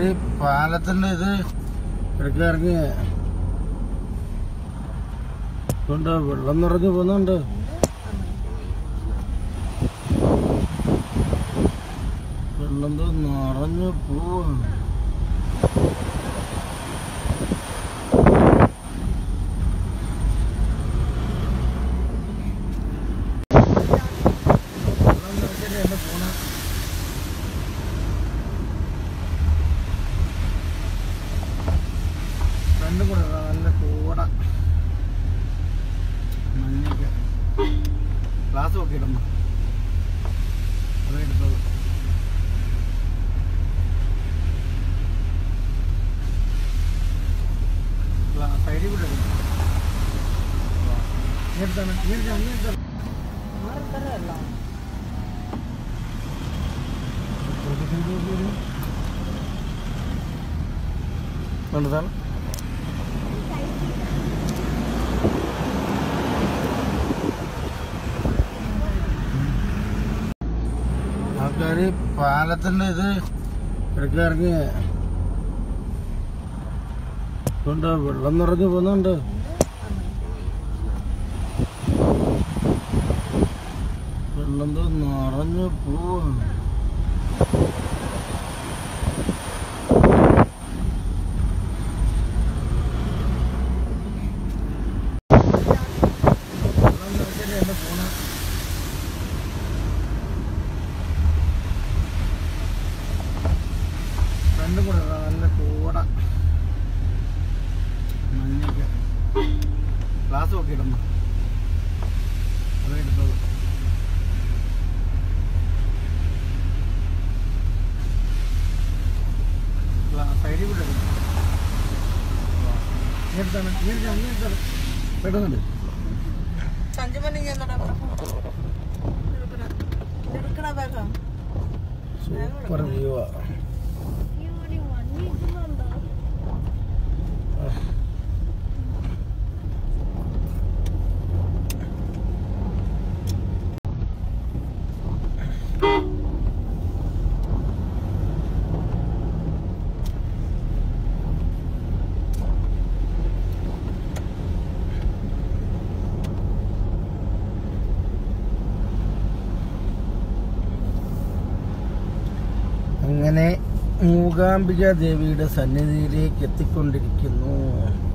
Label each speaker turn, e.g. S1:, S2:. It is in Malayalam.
S1: ആൾക്കാര് പാലത്തിന്റെ ഇത് ഇറക്കി കൊണ്ട് വെള്ളം നിറഞ്ഞു പോകുന്നുണ്ട് വെള്ളം ദേ നിറഞ്ഞു പോവാണ് വെള്ളം നിറച്ചിട്ട് എന്നെ പോണ രണ്ടും കൂടെ ഇതാ നല്ല കൂട മഞ്ഞൊക്കെ ഗ്ലാസ് ഒക്കെ ഇടണം അതെടുത്തത് സൈഡിൽ കൂടെ ഇടണം. ഇങ്ങടുത്താണ്, ഇങ്ങടുത്താണ്, ഇങ്ങടുത്താണ്. കണ്ടതാണ് ആൾക്കാര് പാലത്തിന്റെ ഇത് ഇടയ്ക്ക് ഇറങ്ങി കൊണ്ട് വെള്ളം നിറഞ്ഞു പോകുന്നുണ്ട് വെള്ളം ദേ നിറഞ്ഞു പോവാണ് വെള്ളം നിറച്ചിട്ട് എന്നെ പോണ രണ്ടും കൂടെ ഇതാ നല്ല കൂട മഞ്ഞൊക്കെ ഗ്ലാസ് ഒക്കെ ഇടണം അതെടുത്തത് സൈഡിൽ കൂടെ ഇടണം ഇങ്ങടുത്താണ് ഇങ്ങടുത്താണ് ഇങ്ങടുത്താണ് പെട്ടെന്നുണ്ട്
S2: സഞ്ജുമണി ഞാൻ എടുക്കണ വേഗം
S1: സൂപ്പർ വ്യൂ ആ അങ്ങനെ മൂകാംബിക ദേവിയുടെ സന്നിധിയിലേക്ക് എത്തിക്കൊണ്ടിരിക്കുന്നു